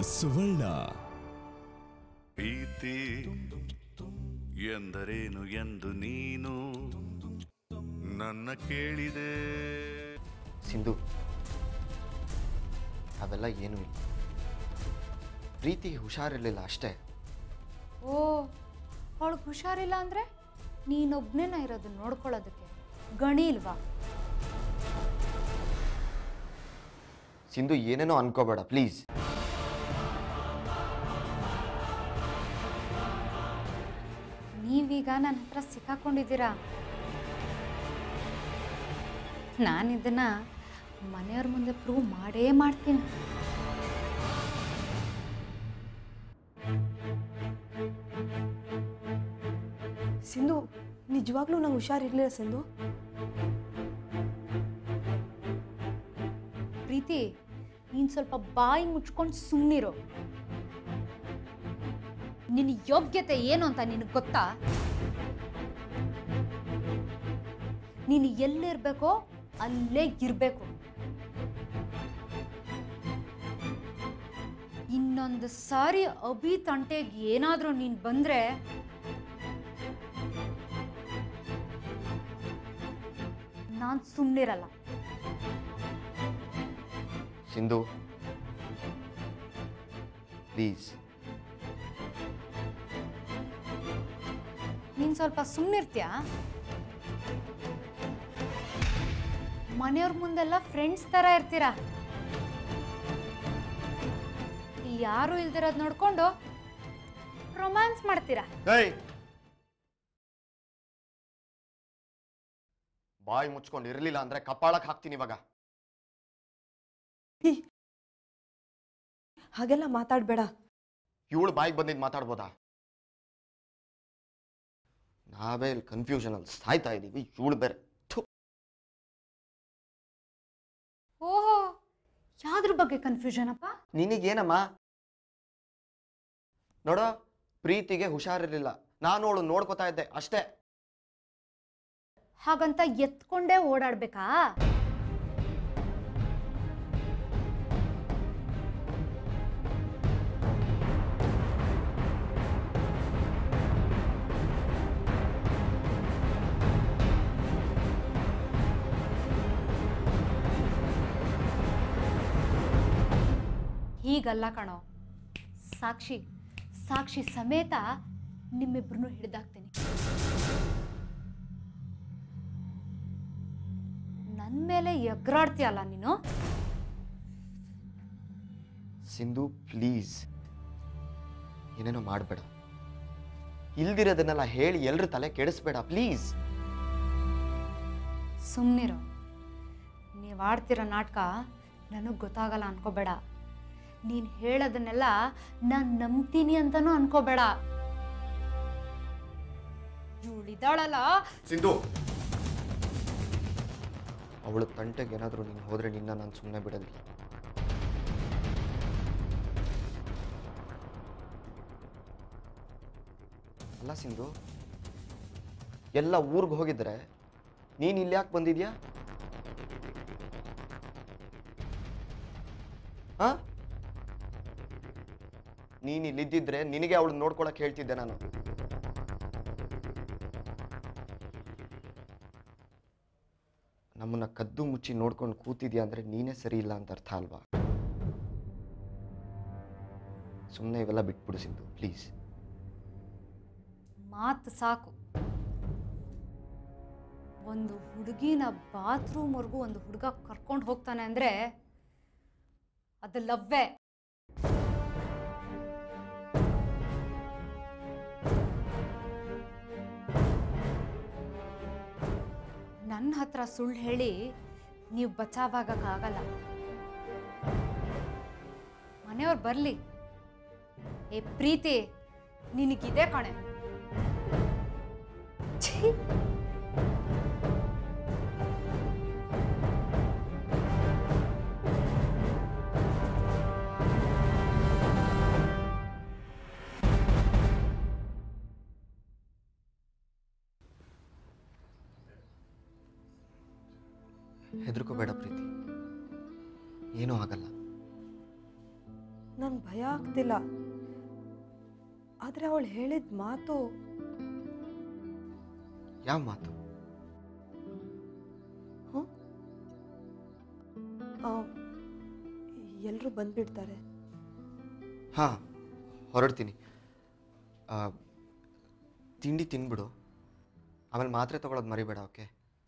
ಸುವರ್ಣ ಪ್ರೀತಿ ಎಂದರೇನು ಎಂದು ನೀನು ನನ್ನ ಕೇಳಿದೆ ಸಿಂಧು ಅವೆಲ್ಲ ಏನೂ ಇಲ್ಲ ಪ್ರೀತಿಗೆ ಹುಷಾರಿರಲಿಲ್ಲ ಅಷ್ಟೇ ಓ ಅವಳಿಗೆ ಹುಷಾರಿಲ್ಲ ಅಂದರೆ ನೀನೊಬ್ಬನೇನ ಇರೋದು ನೋಡ್ಕೊಳ್ಳೋದಕ್ಕೆ ಗಣಿ ಇಲ್ವಾ ಸಿಂಧು ಏನೇನೋ ಅನ್ಕೋಬೇಡ ಪ್ಲೀಸ್ ನೀವೀಗ ನನ್ನ ಹತ್ರ ಸಿಕ್ಕಾಕೊಂಡಿದ್ದೀರಾ ನಾನು ಇದನ್ನ ಮನೆಯವ್ರ ಮುಂದೆ ಪ್ರೂವ್ ಮಾಡೇ ಮಾಡ್ತೀನಿ ಸಿಂಧು ನಿಜವಾಗ್ಲೂ ನಂಗೆ ಹುಷಾರಿರ್ಲಿಲ್ಲ ಸಿಂಧು ಪ್ರೀತಿ ನೀನು ಸ್ವಲ್ಪ ಬಾಯಿ ಮುಚ್ಕೊಂಡು ಸುಮ್ಮನಿರು ನಿನ್ನ ಯೋಗ್ಯತೆ ಏನು ಅಂತ ನಿನಗೆ ಗೊತ್ತಾ ನೀನು ಎಲ್ಲಿರ್ಬೇಕೋ ಅಲ್ಲೇ ಇರಬೇಕು ಇನ್ನೊಂದು ಸಾರಿ ಅಭಿ ತಂಟೆಗೆ ಏನಾದರೂ ನೀನು ಬಂದರೆ ನಾನು ಸುಮ್ಮನಿರಲ್ಲ ಸಿಂಧು ಪ್ಲೀಸ್ ನೀನು ಸ್ವಲ್ಪ ಸುಮ್ಮನಿರ್ತೀಯಾ ಮನೆಯವ್ರ ಮುಂದೆಲ್ಲ ಫ್ರೆಂಡ್ಸ್ ಥರ ಇರ್ತೀರಾ ಇಲ್ಲಿ ಯಾರು ಇಲ್ದಿರೋದು ನೋಡ್ಕೊಂಡು ರೊಮ್ಯಾನ್ಸ್ ಮಾಡ್ತೀರಾ ಏಯ್ ಬಾಯಿ ಮುಚ್ಕೊಂಡು ಇರಲಿಲ್ಲ ಅಂದ್ರೆ ಕಪ್ಪಾಳಕ್ ಹಾಕ್ತೀನಿ ಇವಾಗ ಹೀ ಹಾಗೆಲ್ಲ ಮಾತಾಡಬೇಡ ಇವಳು ಬಾಯಿಗೆ ಬಂದಿದ್ದು ಮಾತಾಡ್ಬೋದಾ ನಾವೇ ಇಲ್ಲಿ ಕನ್ಫ್ಯೂಷನ್ ಅಲ್ಲಿ ಸಾಯ್ತಾ ಇದೀವಿ ಇವಳು ಬೇರೆ ಥು. ಓಹೋ ಯಾವ್ದ್ರ ಬಗ್ಗೆ ಕನ್ಫ್ಯೂಷನ್ ಅಪ್ಪ ನಿನಗೇನಮ್ಮ ನೋಡೋ ಪ್ರೀತಿಗೆ ಹುಷಾರಿರ್ಲಿಲ್ಲ ನಾನು ಅವಳು ನೋಡ್ಕೋತಾ ಇದ್ದೆ ಅಷ್ಟೇ ಹಾಗಂತ ಎತ್ಕೊಂಡೇ ಓಡಾಡ್ಬೇಕಾ ಹೀಗಲ್ಲ ಕಣೋ ಸಾಕ್ಷಿ ಸಾಕ್ಷಿ ಸಮೇತ ನಿಮ್ಮಿಬ್ರನ್ನೂ ಹಿಡ್ದಾಕ್ತೀನಿ ನನ್ನ ಮೇಲೆ ಎಗ್ರಾಡ್ತೀಯಲ್ಲ ನೀನು ಸಿಂಧು ಪ್ಲೀಸ್ ಏನೇನೋ ಮಾಡಬೇಡ ಇಲ್ದಿರೋದನ್ನೆಲ್ಲ ಹೇಳಿ ಎಲ್ರ ತಲೆ ಕೆಡಿಸ್ಬೇಡ ಪ್ಲೀಸ್ ಸುಮ್ಮನಿರು ನೀವು ಆಡ್ತಿರೋ ನಾಟಕ ನನಗೆ ಗೊತ್ತಾಗಲ್ಲ ಅನ್ಕೋಬೇಡ ನೀನು ಹೇಳೋದನ್ನೆಲ್ಲ ನಾನು ನಂಬ್ತೀನಿ ಅಂತನೂ ಅನ್ಕೋಬೇಡ ಇವಳಿದಾಳಲ್ಲ ಸಿಂಧು ಅವಳ ತಂಟೆಗೆ ಏನಾದರೂ ನೀನು ಹೋದ್ರೆ ನಿನ್ನ ನಾನು ಸುಮ್ಮನೆ ಬಿಡೋದಿಲ್ಲ ಅಲ್ಲ ಸಿಂಧು ಎಲ್ಲ ಊರಿಗೆ ಹೋಗಿದ್ರೆ ನೀನು ಇಲ್ಲಿ ಯಾಕೆ ಬಂದಿದ್ಯಾ ಹಾ ನೀನು ಇಲ್ಲಿದ್ದಿದ್ರೆ ನಿನಗೆ ಅವಳು ನೋಡ್ಕೊಳಕ್ ಹೇಳ್ತಿದ್ದೆ ನಾನು ನಮ್ಮನ್ನ ಕದ್ದು ಮುಚ್ಚಿ ನೋಡ್ಕೊಂಡು ಕೂತಿದ್ಯಾ ಅಂದ್ರೆ ನೀನೇ ಸರಿ ಇಲ್ಲ ಅಂತ ಅರ್ಥ ಅಲ್ವಾ ಸುಮ್ಮನೆ ಇವೆಲ್ಲ ಬಿಟ್ಬಿಡು ಸಿಂಧು ಪ್ಲೀಸ್ ಮಾತು ಸಾಕು ಒಂದು ಹುಡುಗಿನ ಬಾತ್ರೂಮ್ವರೆಗೂ ಒಂದು ಹುಡುಗ ಕರ್ಕೊಂಡು ಹೋಗ್ತಾನೆ ಅಂದರೆ ಅದು ಲವ್ವೇ ನನ್ನ ಹತ್ರ ಸುಳ್ಳು ಹೇಳಿ ನೀವು ಬಚಾವಾಗಕ್ಕಾಗಲ್ಲ ಮನೆಯವ್ರು ಬರಲಿ ಏ ಪ್ರೀತಿ ನಿನಗಿದೆ ಕಣೆ ಛೀ ಹೆದರ್ಕೋಬೇಡ ಪ್ರೀತಿ ಏನೂ ಆಗಲ್ಲ ನನ್ಗೆ ಭಯ ಆಗ್ತಿಲ್ಲ ಆದರೆ ಅವಳು ಹೇಳಿದ ಮಾತು ಯಾವ ಮಾತು ಎಲ್ಲರೂ ಬಂದ್ಬಿಡ್ತಾರೆ ಹಾಂ ಹೊರಡ್ತೀನಿ ಆ, ತಿಂಡಿ ತಿನ್ಬಿಡು ಆಮೇಲೆ ಮಾತ್ರೆ ತಗೊಳ್ಳೋದು ಮರಿಬೇಡ ಓಕೆ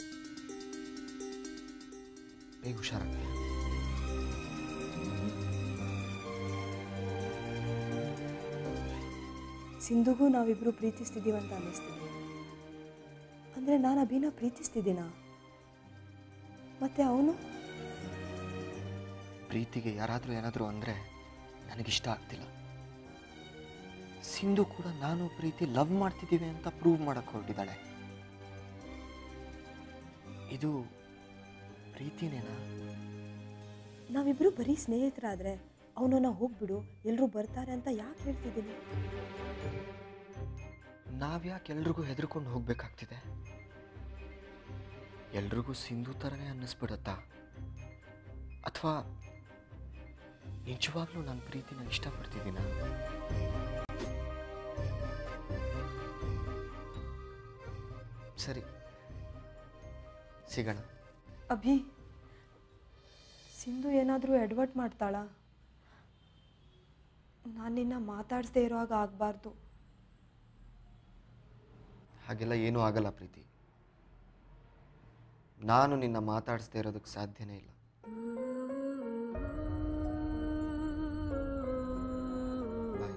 ಬೇಗ ಹುಷಾರಾಗಿ ಸಿಂಧುಗೂ ನಾವಿಬ್ಬರು ಪ್ರೀತಿಸ್ತಿದ್ದೀವಂತ ಅನ್ನಿಸ್ತಿದೆ ಅಂದರೆ ನಾನು ಅಭಿನ ಪ್ರೀತಿಸ್ತಿದ್ದೀನಾ ಮತ್ತೆ ಅವನು ಪ್ರೀತಿಗೆ ಯಾರಾದರೂ ಏನಾದರೂ ಅಂದರೆ ನನಗಿಷ್ಟ ಆಗ್ತಿಲ್ಲ ಸಿಂಧು ಕೂಡ ನಾನು ಪ್ರೀತಿ ಲವ್ ಮಾಡ್ತಿದ್ದೀವಿ ಅಂತ ಪ್ರೂವ್ ಮಾಡಕ್ಕೆ ಹೊರಟಿದ್ದಾಳೆ ಇದು ಪ್ರೀತಿನೇನಾ ನಾವಿಬ್ಬರು ಬರೀ ಸ್ನೇಹಿತರಾದರೆ ಅವನನ್ನ ಹೋಗ್ಬಿಡು ಎಲ್ಲರೂ ಬರ್ತಾರೆ ಅಂತ ಯಾಕೆ ಹೇಳ್ತಿದ್ದೀನಿ ನಾವ್ಯಾಕೆ ಎಲ್ರಿಗೂ ಹೆದರ್ಕೊಂಡು ಹೋಗ್ಬೇಕಾಗ್ತಿದೆ ಎಲ್ರಿಗೂ ಸಿಂಧು ಥರನೇ ಅನ್ನಿಸ್ಬಿಡತ್ತಾ ಅಥವಾ ನಿಜವಾಗ್ಲೂ ನನ್ನ ಪ್ರೀತಿನ ಇಷ್ಟಪಡ್ತಿದ್ದೀನ ಸರಿ ಸಿಗೋಣ ಅಭಿ ಸಿಂಧು ಏನಾದರೂ ಎಡ್ವರ್ಟ್ ಮಾಡ್ತಾಳಾ ನಾನು ನಿನ್ನ ಮಾತಾಡಿಸ್ದೇ ಇರುವಾಗ ಆಗಬಾರ್ದು ಹಾಗೆಲ್ಲ ಏನೂ ಆಗಲ್ಲ ಪ್ರೀತಿ ನಾನು ನಿನ್ನ ಮಾತಾಡಿಸ್ದೇ ಇರೋದಕ್ಕೆ ಸಾಧ್ಯನೇ ಇಲ್ಲ ಬಾಯ್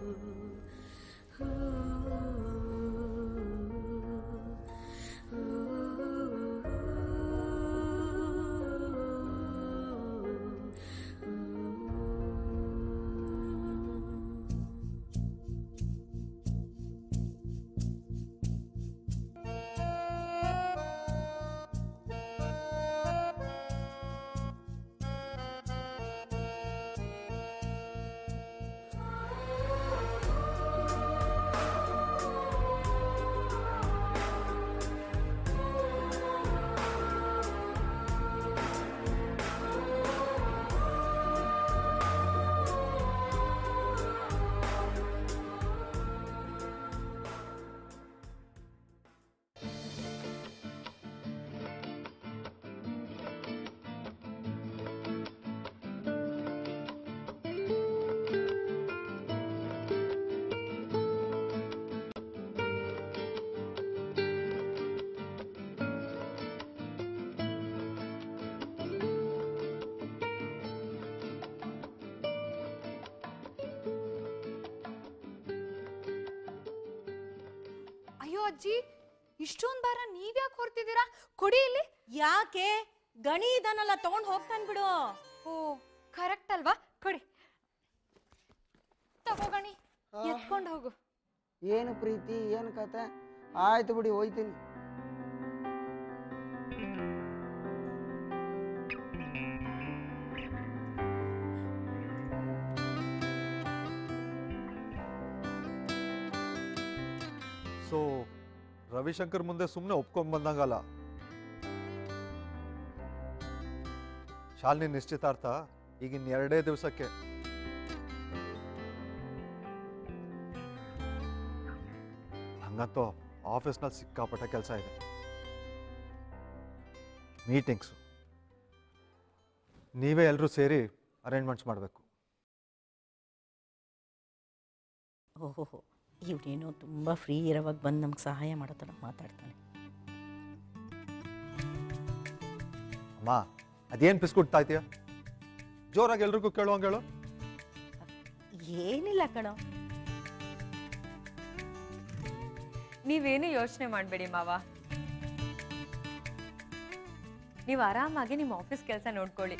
ಅಯ್ಯೋ ಅಜ್ಜಿ ಇಷ್ಟೊಂದು ಭಾರ ನೀವ್ಯಾಕೆ ಹೊರ್ತಿದ್ದೀರಾ ಕೊಡಿ ಇಲ್ಲಿ ಯಾಕೆ ಗಣಿ ಇದನ್ನೆಲ್ಲ ತಗೊಂಡ್ ಹೋಗ್ತಾನ್ ಬಿಡು ಓ ಕರೆಕ್ಟ್ ಅಲ್ವಾ ಕೊಡಿ ತಗೋಗಣಿ ಎತ್ಕೊಂಡು ಹೋಗು ಏನು ಪ್ರೀತಿ ಏನು ಕತೆ ಆಯ್ತು ಬಿಡಿ ಹೋಯ್ತೀನಿ ಸೊ ರವಿಶಂಕರ್ ಮುಂದೆ ಸುಮ್ಮನೆ ಒಪ್ಕೊಂಡ್ ಬಂದಂಗಲ್ಲ ಶಾಲಿನಿ ನಿಶ್ಚಿತಾರ್ಥ ಈಗಿನ ಎರಡೇ ದಿವಸಕ್ಕೆ ಹಂಗಂತೂ ಆಫೀಸ್ನಲ್ಲಿ ಸಿಕ್ಕಾಪಟ್ಟೆ ಕೆಲಸ ಇದೆ ಮೀಟಿಂಗ್ಸು ನೀವೇ ಎಲ್ಲರೂ ಸೇರಿ ಅರೇಂಜ್ಮೆಂಟ್ಸ್ ಮಾಡಬೇಕು ಓಹೋ ಇವನೇನೋ ತುಂಬ ಫ್ರೀ ಇರೋವಾಗ ಬಂದು ನಮ್ಗೆ ಸಹಾಯ ಮಾಡೋ ಥರ ಮಾತಾಡ್ತಾನೆ ಅಮ್ಮ ಅದೇನು ಪಿಸ್ಕೊಡ್ತಾ ಇದೆಯಾ ಜೋರಾಗಿ ಎಲ್ರಿಗೂ ಕೇಳುವಂಗೆ ಹೇಳು ಏನಿಲ್ಲ ಕಣೋ ನೀವೇನು ಯೋಚನೆ ಮಾಡಬೇಡಿ ಮಾವ ನೀವು ಆರಾಮಾಗಿ ನಿಮ್ಮ ಆಫೀಸ್ ಕೆಲಸ ನೋಡ್ಕೊಳ್ಳಿ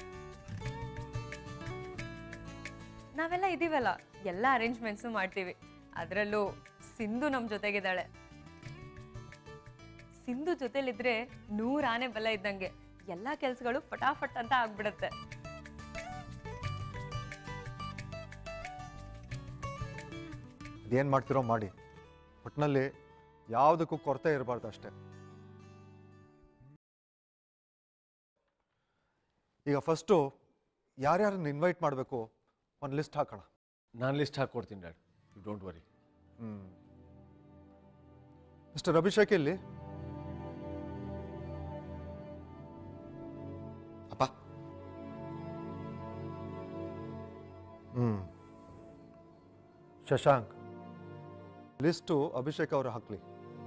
ನಾವೆಲ್ಲ ಇದೀವಲ್ಲ ಎಲ್ಲ ಅರೇಂಜ್ಮೆಂಟ್ಸು ಮಾಡ್ತೀವಿ ಅದರಲ್ಲೂ ಸಿಂಧು ನಮ್ಮ ಜೊತೆಗಿದ್ದಾಳೆ ಸಿಂಧು ಜೊತೆಲಿದ್ರೆ ನೂರು ಆನೆ ಬಲ ಇದ್ದಂಗೆ ಎಲ್ಲ ಕೆಲಸಗಳು ಫಟಾಫಟ್ ಅಂತ ಆಗ್ಬಿಡತ್ತೆ ಅದೇನು ಮಾಡ್ತಿರೋ ಮಾಡಿ ಒಟ್ಟಿನಲ್ಲಿ ಯಾವುದಕ್ಕೂ ಕೊರತೆ ಇರಬಾರ್ದು ಅಷ್ಟೇ ಈಗ ಫಸ್ಟು ಯಾರ್ಯಾರನ್ನ ಇನ್ವೈಟ್ ಮಾಡಬೇಕು ಒಂದು ಲಿಸ್ಟ್ ಹಾಕೋಣ ನಾನು ಲಿಸ್ಟ್ ಹಾಕ್ಕೊಡ್ತೀನಿ dad you don't worry hmm mister Abhishek ಇಲ್ಲಿ ಅಪ್ಪ ಹ್ಮ್ ಶಶಾಂಕ್ ಲಿಸ್ಟು ಅಭಿಷೇಕ್ ಅವರು ಹಾಕ್ಲಿ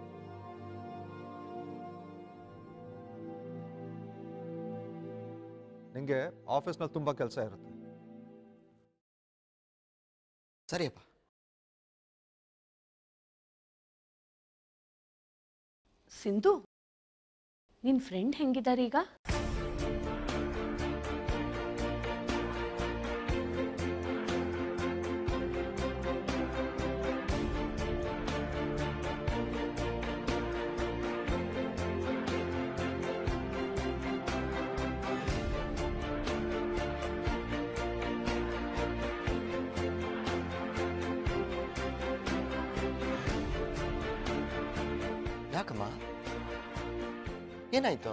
ನಿಂಗೆ ಆಫೀಸ್ನಲ್ಲಿ ತುಂಬ ಕೆಲಸ ಇರುತ್ತೆ ಸರಿಯಪ್ಪ ಸಿಂಧು ನಿನ್ನ ಫ್ರೆಂಡ್ ಹೆಂಗಿದಾರೀಗ ಯಾಕಮ್ಮ ಏನಾಯ್ತು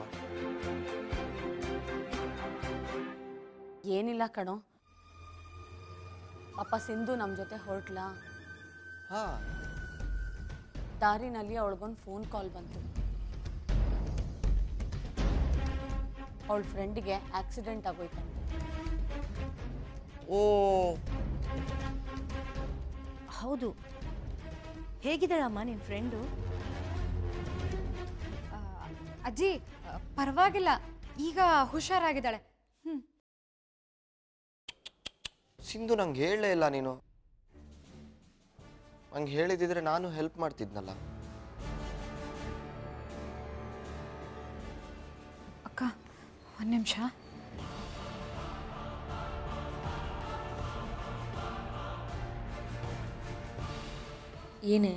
ಏನಿಲ್ಲ ಕಣೋ ಅಪ್ಪ ಸಿಂಧು ನಮ್ಮ ಜೊತೆ ಹೊರಟ್ಲಾ ಹಾ ದಾರಿನಲ್ಲಿ ಅವಳಿಗೊಂದು ಫೋನ್ ಕಾಲ್ ಬಂತು ಅವಳ ಫ್ರೆಂಡಿಗೆ ಆಕ್ಸಿಡೆಂಟ್ ಆಗೋಯ್ತಂತೆ ಓ ಹೌದು ಹೇಗಿದ್ದಾಳಮ್ಮ ನಿನ್ನ ಫ್ರೆಂಡು ಆ, ಅಜ್ಜಿ ಆ, ಪರವಾಗಿಲ್ಲ ಈಗ ಹುಷಾರಾಗಿದ್ದಾಳೆ ಹ್ಞೂ ಸಿಂಧು ನಂಗೆ ಹೇಳಲೇ ಇಲ್ಲ ನೀನು ನಂಗೆ ಹೇಳಿದಿದ್ರೆ ನಾನು ಹೆಲ್ಪ್ ಮಾಡ್ತಿದ್ನಲ್ಲ ಅಕ್ಕ ಒಂದು ನಿಮಿಷ ಏನೇ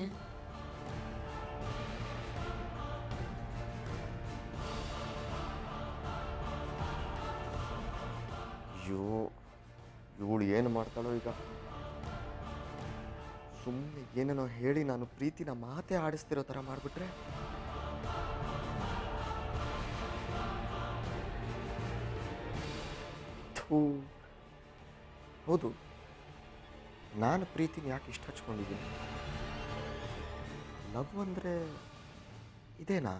ಅಯ್ಯೋ ಇವಳು ಏನು ಮಾಡ್ತಾಳೋ ಈಗ ಸುಮ್ಮನೆ ಏನೇನೋ ಹೇಳಿ ನಾನು ಪ್ರೀತಿನ ಮಾತೇ ಆಡಿಸ್ತಿರೋ ಥರ ಮಾಡಿಬಿಟ್ರೆ ಥೂ ಹೌದು ನಾನು ಪ್ರೀತಿನ ಯಾಕೆ ಇಷ್ಟ ಹಚ್ಕೊಂಡಿದ್ದೀನಿ ಲವ್ ಅಂದರೆ ಇದೇನಾ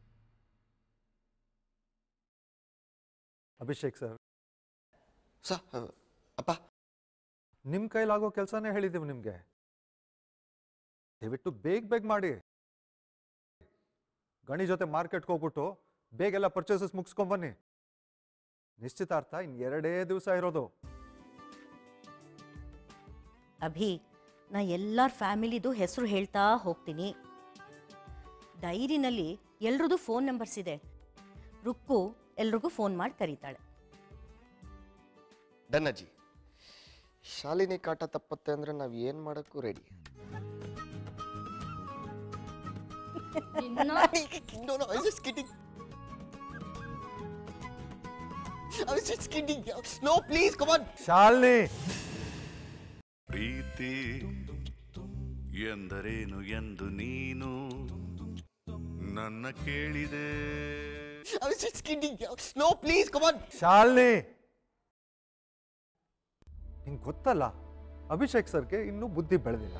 ಅಭಿಷೇಕ್ ಸರ್ ಸ ಅಪ್ಪ ನಿಮ್ಮ ಕೈಲಾಗೋ ಕೆಲಸನೇ ಹೇಳಿದ್ದೀವಿ ನಿಮಗೆ ದಯವಿಟ್ಟು ಬೇಗ ಬೇಗ ಮಾಡಿ ಗಣಿ ಜೊತೆ ಮಾರ್ಕೆಟ್ಗೆ ಹೋಗ್ಬಿಟ್ಟು ಬೇಗೆಲ್ಲ ಪರ್ಚೇಸಸ್ ಮುಗಿಸ್ಕೊಂಬನ್ನಿ ನಿಶ್ಚಿತಾರ್ಥ ಇನ್ನು ಎರಡೇ ದಿವಸ ಇರೋದು ಅಭಿ ನಾ ಎಲ್ಲರ ಫ್ಯಾಮಿಲಿದು ಹೆಸರು ಹೇಳ್ತಾ ಹೋಗ್ತೀನಿ ಡೈರಿನಲ್ಲಿ ಎಲ್ರದ್ದು ಫೋನ್ ನಂಬರ್ಸ್ ಇದೆ ರುಕ್ಕು ಎಲ್ರಿಗೂ ಫೋನ್ ಮಾಡಿ ಕರೀತಾಳೆ ಡನ್ನಜ್ಜಿ ಶಾಲಿನಿ ಕಾಟ ತಪ್ಪತ್ತೆ ಅಂದ್ರೆ ನಾವ್ ಏನ್ ಮಾಡಕ್ಕೂ ready No, no, I was just kidding. I was just kidding. No, please, come on. Shalini ಪ್ರೀತಿ ಎಂದರೇನು ಎಂದು ನೀನು ನನ್ನ ಕೇಳಿದೆ I was just kidding. No, please, come on. Shalini ನಿಂಗೆ ಗೊತ್ತಲ್ಲ ಅಭಿಷೇಕ್ ಸರ್ಗೆ ಇನ್ನೂ ಬುದ್ಧಿ ಬೆಳೆದಿಲ್ಲ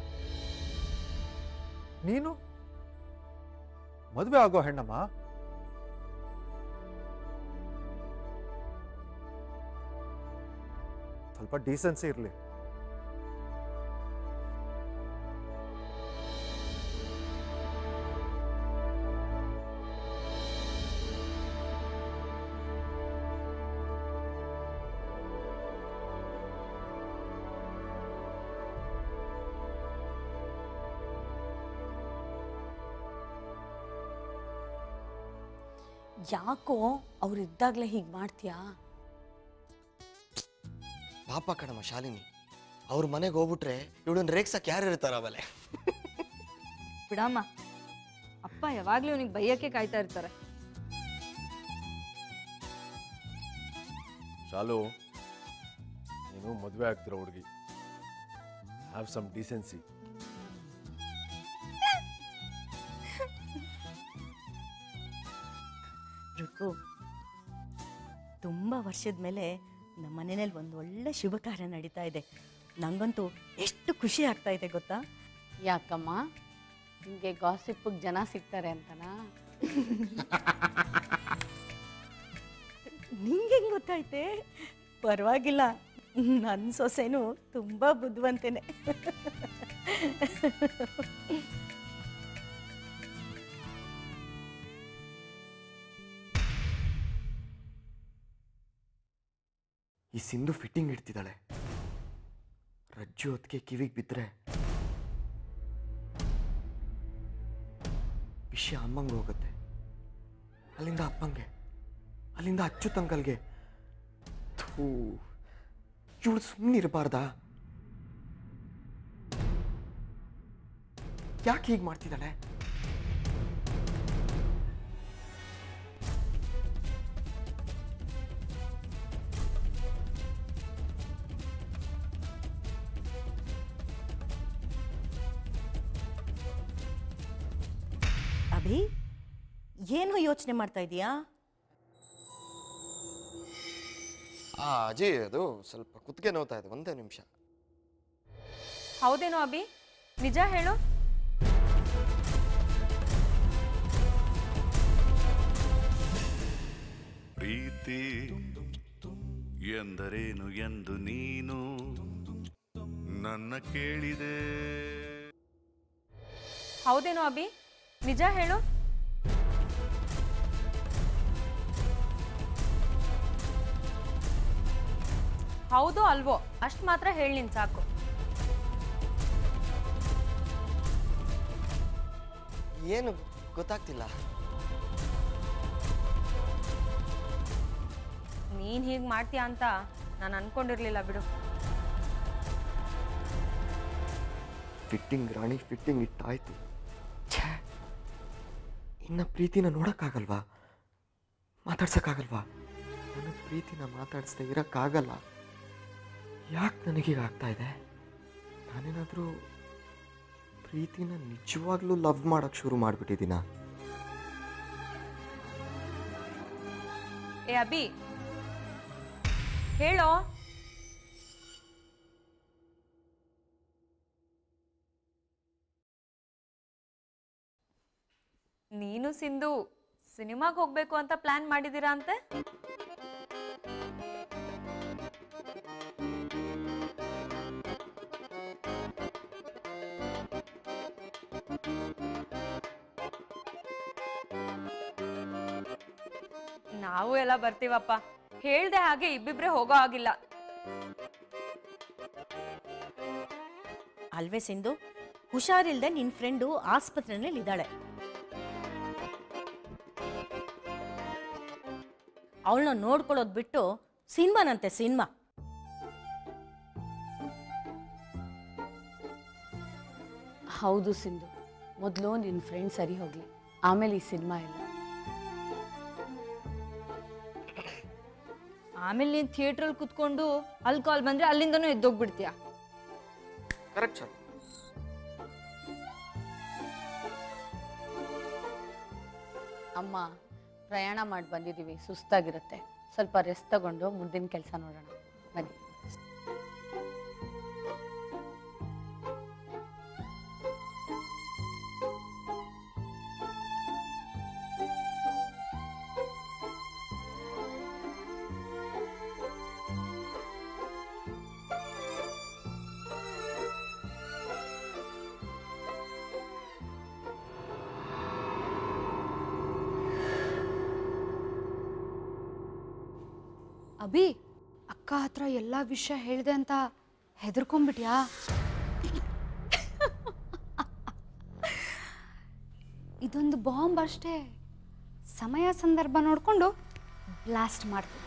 ನೀನು ಮದುವೆ ಆಗೋ ಹೆಣ್ಣಮ್ಮ ಸ್ವಲ್ಪ ಡೀಸೆನ್ಸಿ ಇರಲಿ ಯಾಕೋ ಅವ್ರಿದ್ದಾಗಲೇ ಹೀಗೆ ಮಾಡ್ತೀಯಾ ಪಾಪ ಕಣಮ್ಮ ಶಾಲಿನಿ ಅವ್ರ ಮನೆಗೆ ಹೋಗ್ಬಿಟ್ರೆ ಇವಳನ್ನ ರೇಗ್ಸಕ್ ಯಾರು ಇರ್ತಾರ ಆಮೇಲೆ ಬಿಡಮ್ಮ ಅಪ್ಪ ಯಾವಾಗ್ಲೂ ಇವನಿಗೆ ಬೈಯಕ್ಕೆ ಕಾಯ್ತಾ ಇರ್ತಾರೆ ಶಾಲು ನೀನು ಮದುವೆ ಆಗ್ತಿರೋ ಹುಡುಗಿ ಹ್ಯಾವ್ ಸಮ್ ಡೀಸೆನ್ಸಿ ರುಕ್ಕು ತುಂಬ ವರ್ಷದ ಮೇಲೆ ನಮ್ಮ ಮನೆಯಲ್ಲಿ ಒಂದು ಒಳ್ಳೆ ಶುಭ ಕಾರ್ಯ ನಡೀತಾ ಇದೆ ನಂಗಂತೂ ಎಷ್ಟು ಖುಷಿ ಆಗ್ತಾ ಇದೆ ಗೊತ್ತಾ ಯಾಕಮ್ಮ ನಿಮಗೆ ಗಾಸಿಪ್ಪಿಗೆ ಜನ ಸಿಗ್ತಾರೆ ಅಂತನಾ ನಿಂಗೆ ಹೆಂಗೆ ಗೊತ್ತಾಯ್ತೆ ಪರವಾಗಿಲ್ಲ ನನ್ನ ಸೊಸೆನೂ ತುಂಬ ಬುದ್ಧಿವಂತೇನೆ ಈ ಸಿಂಧು ಫಿಟ್ಟಿಂಗ್ ಇಡ್ತಿದ್ದಾಳೆ ರಜ್ಜು ಹೊತ್ತಿಗೆ ಕಿವಿಗೆ ಬಿದ್ದರೆ ವಿಷಯ ಅಮ್ಮಂಗೆ ಹೋಗುತ್ತೆ ಅಲ್ಲಿಂದ ಅಪ್ಪಂಗೆ ಅಲ್ಲಿಂದ ಅಚ್ಚುತಂಕಲ್ಗೆ ಥೂ ಇವಳು ಸುಮ್ಮನೆ ಇರಬಾರ್ದಾ ಯಾಕೆ ಹೀಗೆ ಮಾಡ್ತಿದ್ದಾಳೆ ಅಭಿ ಏನು ಯೋಚನೆ ಮಾಡ್ತಾ ಇದೀಯಾ ಆ ಅಜಿ ಅದು ಸ್ವಲ್ಪ ಕುತ್ತಿಗೆ ನೋವ್ತಾ ಇದೆ ಒಂದೇ ನಿಮಿಷ ಹೌದೇನೋ ಅಭಿ ನಿಜ ಹೇಳು ಪ್ರೀತಿ ಎಂದರೇನು ಎಂದು ನೀನು ನನ್ನ ಕೇಳಿದೆ ಹೌದೇನೋ ಅಭಿ ನಿಜ ಹೇಳು ಹೌದೋ ಅಲ್ವೋ ಅಷ್ಟು ಮಾತ್ರ ಹೇಳಿ ನೀನು ಸಾಕು ಏನು ಗೊತ್ತಾಗ್ತಿಲ್ಲ ನೀನು ಹೀಗೆ ಮಾಡ್ತೀಯ ಅಂತ ನಾನು ಅನ್ಕೊಂಡಿರ್ಲಿಲ್ಲ ಬಿಡು ಫಿಟ್ಟಿಂಗ್ ರಾಣಿ ಫಿಟ್ಟಿಂಗ್ ಇಟ್ಟಾಯ್ತು ಛೇ ಇನ್ನ ಪ್ರೀತಿನ ನೋಡೋಕ್ಕಾಗಲ್ವಾ ಮಾತಾಡ್ಸೋಕ್ಕಾಗಲ್ವಾ ನನ್ನ ಪ್ರೀತಿನ ಮಾತಾಡಿಸ್ದೆ ಇರೋಕ್ಕಾಗಲ್ಲ ಯಾಕೆ ನನಗೀಗ ಆಗ್ತಾ ಇದೆ ನಾನೇನಾದರೂ ಪ್ರೀತಿನ ನಿಜವಾಗ್ಲೂ ಲವ್ ಮಾಡೋಕ್ಕೆ ಶುರು ಮಾಡಿಬಿಟ್ಟಿದ್ದೀನ ಏ ಅಭಿ ಹೇಳೋ ನೀನು ಸಿಂಧು ಸಿನಿಮಾಗೆ ಹೋಗ್ಬೇಕು ಅಂತ ಪ್ಲಾನ್ ಮಾಡಿದ್ದೀರಾ ಅಂತೆ ನಾವು ಎಲ್ಲ ಬರ್ತೀವಪ್ಪ ಹೇಳ್ದೆ ಹಾಗೆ ಇಬ್ಬಿಬ್ರೆ ಹೋಗೋ ಆಗಿಲ್ಲ ಅಲ್ವೇ ಸಿಂಧು ಹುಷಾರಿಲ್ದೆ ನಿನ್ನ ಫ್ರೆಂಡು ಆಸ್ಪತ್ರೆಯಲ್ಲಿ ಇದ್ದಾಳೆ ಅವಳನ್ನ ನೋಡ್ಕೊಳ್ಳೋದು ಬಿಟ್ಟು ಸಿನಿಮಾನಂತೆ ಸಿನಿಮಾ ಹೌದು ಸಿಂಧು ಮೊದಲು ನಿನ್ನ ಫ್ರೆಂಡ್ ಸರಿ ಹೋಗಲಿ ಆಮೇಲೆ ಈ ಸಿನಿಮಾ ಎಲ್ಲ ಆಮೇಲೆ ನೀನು ಥಿಯೇಟ್ರಲ್ಲಿ ಕುತ್ಕೊಂಡು ಅಲ್ಲಿ ಕಾಲ್ ಬಂದ್ರೆ ಅಲ್ಲಿಂದನೂ ಎದ್ದೋಗ್ಬಿಡ್ತೀಯ ಕರೆಕ್ಟ್ ಸರ್ ಅಮ್ಮ ಪ್ರಯಾಣ ಮಾಡಿ ಬಂದಿದ್ದೀವಿ ಸುಸ್ತಾಗಿರುತ್ತೆ ಸ್ವಲ್ಪ ರೆಸ್ಟ್ ತಗೊಂಡು ಮುಂದಿನ ಕೆಲಸ ನೋಡೋಣ ಬನ್ನಿ ಅಭಿ ಅಕ್ಕ ಹತ್ರ ಎಲ್ಲ ವಿಷಯ ಹೇಳಿದೆ ಅಂತ ಹೆದರ್ಕೊಂಡ್ಬಿಟ್ಯಾ ಇದೊಂದು ಬಾಂಬ್ ಅಷ್ಟೇ ಸಮಯ ಸಂದರ್ಭ ನೋಡಿಕೊಂಡು ಬ್ಲಾಸ್ಟ್ ಮಾಡ್ತೀನಿ